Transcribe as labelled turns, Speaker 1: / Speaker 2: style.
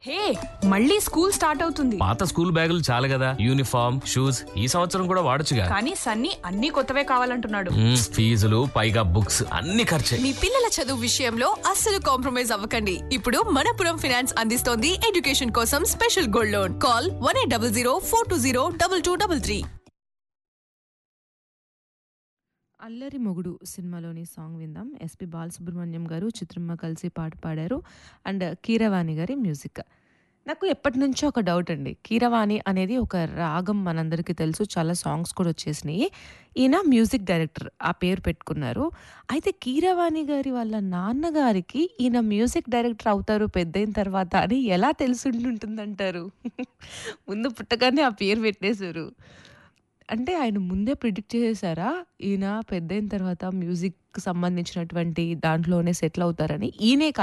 Speaker 1: హే మళ్ళీ school start అవుతుంది
Speaker 2: పాత స్కూల్ బ్యాగులు చాలు కదా యూనిఫామ్ షూస్ ఈ సంవత్సరం కూడా వాడొచ్చుగా
Speaker 1: కానీ సన్నీ అన్ని కొత్తవే కావాలంటున్నాడు
Speaker 2: మ్మ్, ఫీజులు పైగా బుక్స్ అన్ని ఖర్చే
Speaker 3: మీ పిల్లల చదువు విషయంలో అస్సలు కాంప్రమైజ్ అవ్వకండి ఇప్పుడు మనపురం ఫినాన్స్ అందిస్తోంది ఎడ్యుకేషన్ కోసం special gold loan call one eight double zero four two zero double two double three
Speaker 4: అల్లరి మొగుడు సినిమాలోని సాంగ్ విందాం ఎస్పి బాలసుబ్రహ్మణ్యం గారు చిత్రమ్మ కలిసి పాట పాడారు అండ్ కీరవాణి గారి మ్యూజిక్ నాకు ఎప్పటి నుంచో ఒక డౌట్ అండి కీరవాణి అనేది ఒక రాగం మనందరికీ తెలుసు చాలా సాంగ్స్ కూడా వచ్చేసినాయి ఈయన మ్యూజిక్ డైరెక్టర్ ఆ పేరు పెట్టుకున్నారు అయితే కీరవాణి గారి వాళ్ళ నాన్నగారికి ఈయన మ్యూజిక్ డైరెక్టర్ అవుతారు పెద్దయిన తర్వాత అని ఎలా తెలుసుంటుందంటారు ముందు పుట్టగానే ఆ పేరు పెట్టేశారు అంటే ఆయన ముందే ప్రిడిక్ట్ చేసేసారా ఈయన పెద్దయిన తర్వాత మ్యూజిక్ సంబంధించినటువంటి దాంట్లోనే సెటిల్ అవుతారని ఈయనే కాదు